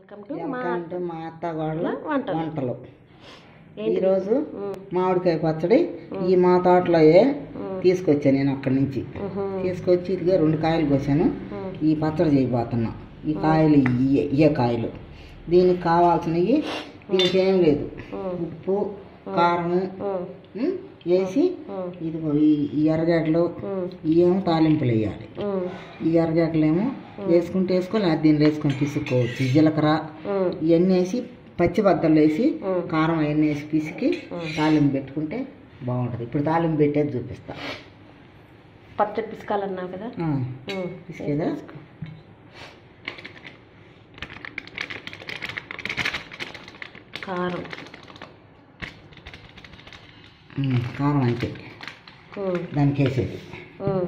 Welcome to మా welcome to మా అత్తగోళ్ళ వంటలు. వంటలు ఏంటి? ఈరోజు ఉమ్, మామిడికాయ పచ్చడి ఈ మా తోటలోయే ఉమ్, తీసుకొచ్చాను నేను అక్కడి నుంచి ఉహు, తీసుకొచ్చి ఇదిగా రెండు కాయలు కోసాను ఉమ్, ఈ పచ్చడి చేయబోతున్నా ఈ కాయలు ఇయ్యే ఇయ్యే కాయలు దీనికి కావాల్సినవి దీనికి ఏం లేదు ఉమ్, ఉప్పు కారం ఉమ్, ఉమ్, వేసి ఉమ్, ఇదిగో ఈ ఈ ఎర్రగడ్డలు ఉమ్, ఇవేమో తాలింపులు వేయాలి ఉమ్, ఈ ఎర్రగడ్డలు ఏమో వేసుకుంటే వేసుకొని అది దీన్ని వేసుకొని తీసుకోవచ్చు ఈ జీలకర్ర ఉమ్, ఇవన్నీ వేసి పచ్చి బద్దలు వేసి ఉమ్. కారం అవన్నీ వేసి పిసికి ఉమ్. తాలింపు పెట్టుకుంటే బాగుంటుంది ఇప్పుడు తాలింపు పెట్టేది చూపిస్తా పచ్చడి పిసకాలన్నావు కదా ఆ, ఉమ్, పిసికేదా కారం ఉమ్, కారం అంతే ఉమ్, దానికి వేసేది ఉమ్,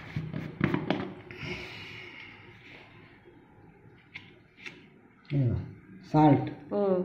ఇదిగో సాల్ట్ ఉమ్,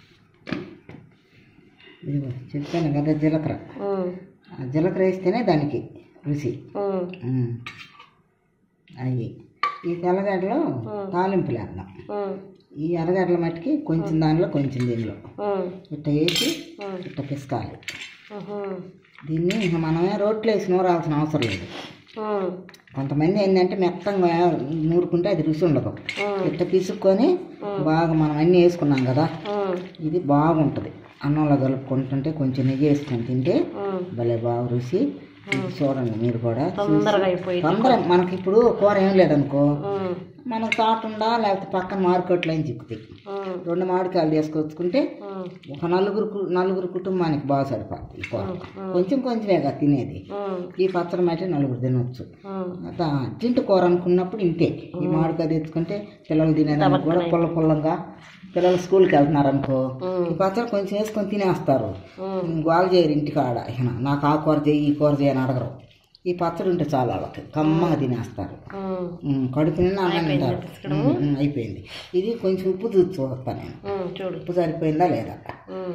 ఇదిగో చెప్పాను కదా జీలకర్ర ఉమ్, ఆ జీలకర్ర వేస్తేనే దానికి రుచి ఉమ్, ఉమ్. అవి ఈ తెల్లగడ్డలో ఉమ్. తాలింపులు వేద్దాం ఉమ్, ఈ ఎర్రగడ్డల మట్టికి కొంచెం దానిలో కొంచెం దీనిలో ఉమ్, ఇట్ట వేసి ఉమ్, ఇట్ట పిసకాలి ఉహు, దీన్ని ఇంక మనమే రోట్లో వేసి నూరాల్సిన అవసరం లేదు ఉమ్, కొంతమంది ఏంటంటే మెత్తంగా నూరుకుంటే అది రుచి ఉండదు ఉమ్, ఇట్ట పిసుక్కొని బాగా మనం అన్నీ వేసుకున్నాం కదా ఉమ్, ఇది బాగుంటుంది అన్నంలో కలుపుకుంటుంటే కొంచెం నెయ్యి వేసుకొని తింటే ఉమ్. భలే బాగా రుచి ఇది చూడండి మీరు కూడా తొందరగా అయిపోయింది తొందర మనకి ఇప్పుడు కూర ఏం లేదనుకో ఉమ్, మనకు తోట ఉండా లేకపోతే పక్కన మార్కెట్లో ఏం చిక్కుతాయి ఉమ్, రెండు మామిడికాయలు తీసుకొచ్చుకుంటే ఉమ్, ఒక నలుగురు కు- నలుగురు కుటుంబానికి బాగా సరిపోతుంది ఈ కూర కొంచెం కొంచెమేగా తినేది ఉమ్, ఈ పచ్చడి మట్టి నలుగురు తినొచ్చు ఉమ్, అట్లా అర్జెంట్ కూర అనుకున్నప్పుడు ఇంతే ఈ మామిడికాయ తెచ్చుకుంటే పిల్లలు తినేదానికి కూడా పుల్ల పుల్లంగా పిల్లలు స్కూల్కి వెళ్తున్నారు అనుకో ఉమ్, ఈ పచ్చడి కొంచెం వేసుకొని తినేస్తారు ఉమ్, గోలు చేయరు ఇంటికాడ ఇక నాకు ఆ కూర చేయి ఈ కూర చేయని అడగరు ఈ పచ్చడి ఉంటే చాలా వాళ్ళకి కమ్మగా తినేస్తారు ఉమ్, ఉమ్, కడుపు నిండా అన్నం తింటారు ఉమ్, ఉమ్, అయిపోయింది ఇది కొంచెం ఉప్పు చూసి చూస్తాను నేను ఉమ్, చూడు ఉప్పు సరిపోయిందా లేదా ఉమ్,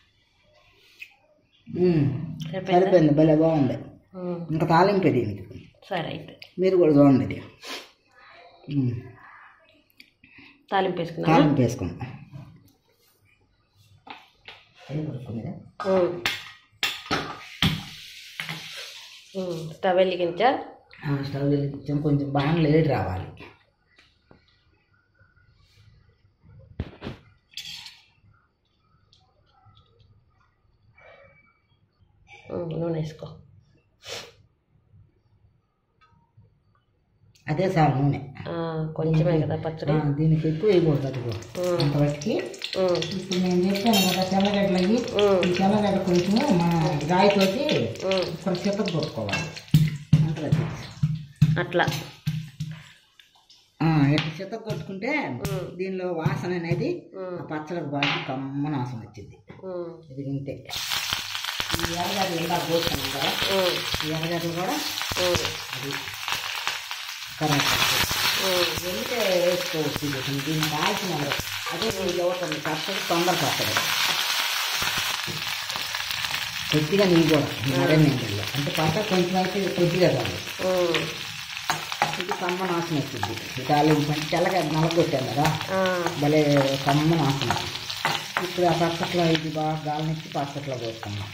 ఉమ్, సరిపోయిందా? సరిపోయింది భలే బాగుంది ఉమ్, ఇంకా తాలింపే దీనికి సరే అయితే మీరు కూడా చూడండి ఇది ఉమ్, తాలింపు వేసుకున్నా తాలింపు వేసుకుందాం అది పడుకునేదా? ఉమ్. ఉమ్, స్టవ్ వెలిగించా ఆ, స్టవ్ వెలిగించాం కొంచెం బాగా లేట్ రావాలి ఉమ్, నూనె వేసుకో అదే సార్ నూనె ఆ, కొంచెమే కదా పచ్చడి ఆ, దీనికి ఎక్కువ వేయకూడదు అదిగో ఉమ్, అంతవరకు ఉమ్, ఇప్పుడు నేను చెప్పాను కదా తెల్లగడ్డలు అయ్యి ఉమ్, ఈ తెల్లగడ్డ కొంచెం మన రాయితోటి ఉమ్, ఇక్కడ చెత్తకు కొట్టుకోవాలి అంతగా అట్లా ఇట్లా చెత్తకు కొట్టుకుంటే ఉమ్, దీనిలో వాసన అనేది ఉమ్, ఆ పచ్చడికి బాగా కమ్మన వాసన వచ్చింది ఉమ్, ఇది తింటే ఈ ఎర్రగడ్డలు ఇలా పోతున్నాం కదా ఉమ్, ఈ ఎర్రగడ్డలు కూడా ఉమ్, అది కరెక్ట్ ఉమ్, వెళ్తే వేసుకోవచ్చు ఇది అసలు దీన్ని కాల్చిన అదే నీళ్ళు అవుతుంది పచ్చడి తొందర పచ్చడి కొద్దిగా నీళ్ళు కూడా మరే నీళ్ళు అంటే పచ్చడి కొంచెం అయితే కొద్దిగా కాదు ఉమ్, ఇది కమ్మ నాశనం వచ్చింది ఈ తాలింపు అంటే తెల్లగా నలగొట్టాను కదా ఆ, భలే కమ్మ నాశనం ఇప్పుడు ఆ పచ్చట్లో ఇది బాగా గాలినిచ్చి పచ్చట్లో పోసుకున్నాం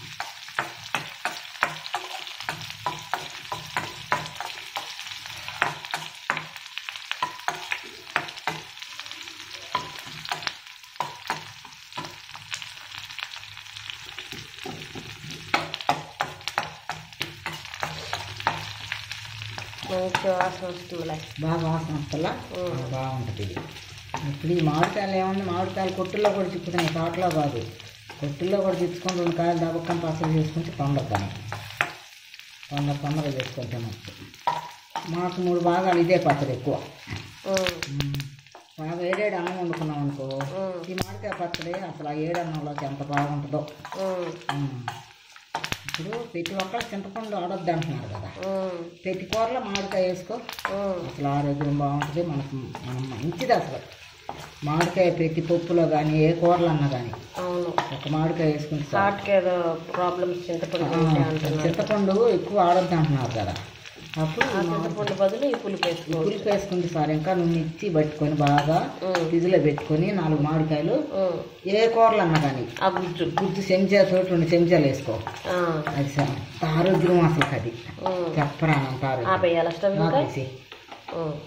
మంచి వాసన వస్తుందిలే బాగా వాసన వస్తలా ఉమ్. బాగుంటుంది ఇది ఇప్పుడు ఈ మామిడికాయలు ఏమన్నా మామిడికాయలు కొట్టుల్లో కూడా చిక్కుతున్నాయి తోటలో కాదు కొట్టుల్లో కూడా తెచ్చుకొని రెండు కాయలు దబ్బక్కని పసలు చేసుకుంటే తొందర పని తొందర తొందరగా చేసుకొని తినచ్చు మాకు మూడు భాగాలు ఇదే పచ్చడి ఎక్కువ ఉమ్, ఉమ్. బాగా ఏడేడు అన్నం వండుకున్నాం అనుకో ఉమ్, ఈ మామిడికాయ పచ్చడి అసలు ఆ ఏడు అన్నంలోకి ఎంత బాగుంటుందో ఉమ్, ఉమ్. ఇప్పుడు ప్రతి ఒక్కరు చింతపండు ఆడొద్దు అంటున్నారు కదా ఉమ్, ప్రతి కూరలో మామిడికాయ వేసుకో ఉమ్, అసలు ఆరోగ్యం బాగుంటుంది మనకు మనం మంచిది అసలు మామిడికాయ ప్రతి పప్పులో కానీ ఏ కూరలు అన్నా కానీ అవును ఒక మామిడికాయ వేసుకుంటే చాలు. హార్ట్కి ఏదో ప్రాబ్లమ్స్ చింతపండు ఆ, తింటే అంటున్నారు చింతపండు ఎక్కువ ఆడొద్దు అంటున్నారు కదా అప్పుడు ఆ చింతపండు బదులు ఈ పులుపు వేసుకోవచ్చు పులుపు వేసుకుంటే సార్ ఇంకా నువ్వు మిక్సీ పట్టుకొని బాగా ఉమ్, ఫ్రిడ్జ్లో పెట్టుకొని నాలుగు మామిడికాయలు ఉమ్. ఏ కూరలు అన్నా కానీ ఆ గుజ్జు గుజ్జు చెంచాతో రెండు చెంచాలు వేసుకో ఆ, అది సార్ ఆరోగ్యం అసలు అది ఉమ్. చెప్పరా అంత ఆరోగ్యం ఆపేయాల స్టవ్ ఇంకా ఆపేసి. ఉమ్.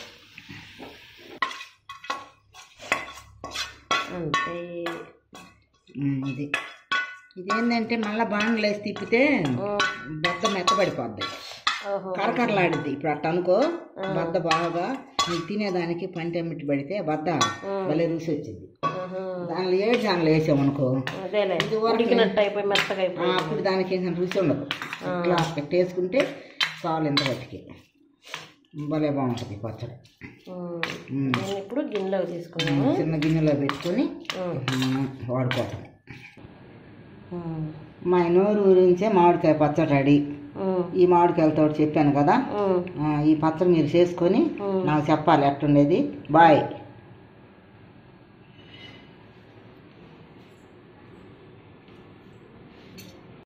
అంతే ఉమ్, ఇది ఇదేంటంటే మళ్ళీ బాండ్లు వేసి తిప్పితే ఉమ్. బద్ద మెత్తబడిపోద్ది ఓహో కరకరలాడిద్ది ఇప్పుడు అట్ట అనుకో బద్ద బాగా నీకు తినేదానికి పంట ఎమ్మిటి పడితే బద్ద భలే రుచి వచ్చింది ఆహా. దానిలో ఏ దానిలో వేసామనుకో అదేలే ఇది వరకు- ఉడికినట్టు అయిపోయి మెత్తగా ఆ, అయిపోయి అప్పుడు దానికి ఏం రుచి ఉండదు ఇట్లా పెట్టేసుకుంటే చాలు ఎంత బతికి భలే బాగుంటుంది ఈ పచ్చడి ఉమ్. ఉమ్. నేను ఇప్పుడు గిన్నెలోకి తీసుకున్నాను చిన్న గిన్నెలో పెట్టుకొని ఉమ్. మనం వాడుకోవటం ఉమ్. మా నోరు ఊరించే మామిడికాయ పచ్చడి రెడీ ఉమ్. ఈ మామిడికాయలతో చెప్పాను కదా ఉమ్. ఆ, ఈ పచ్చడి మీరు చేసుకొని ఉమ్. నాకు చెప్పాలి ఎట్టుండేది బాయ్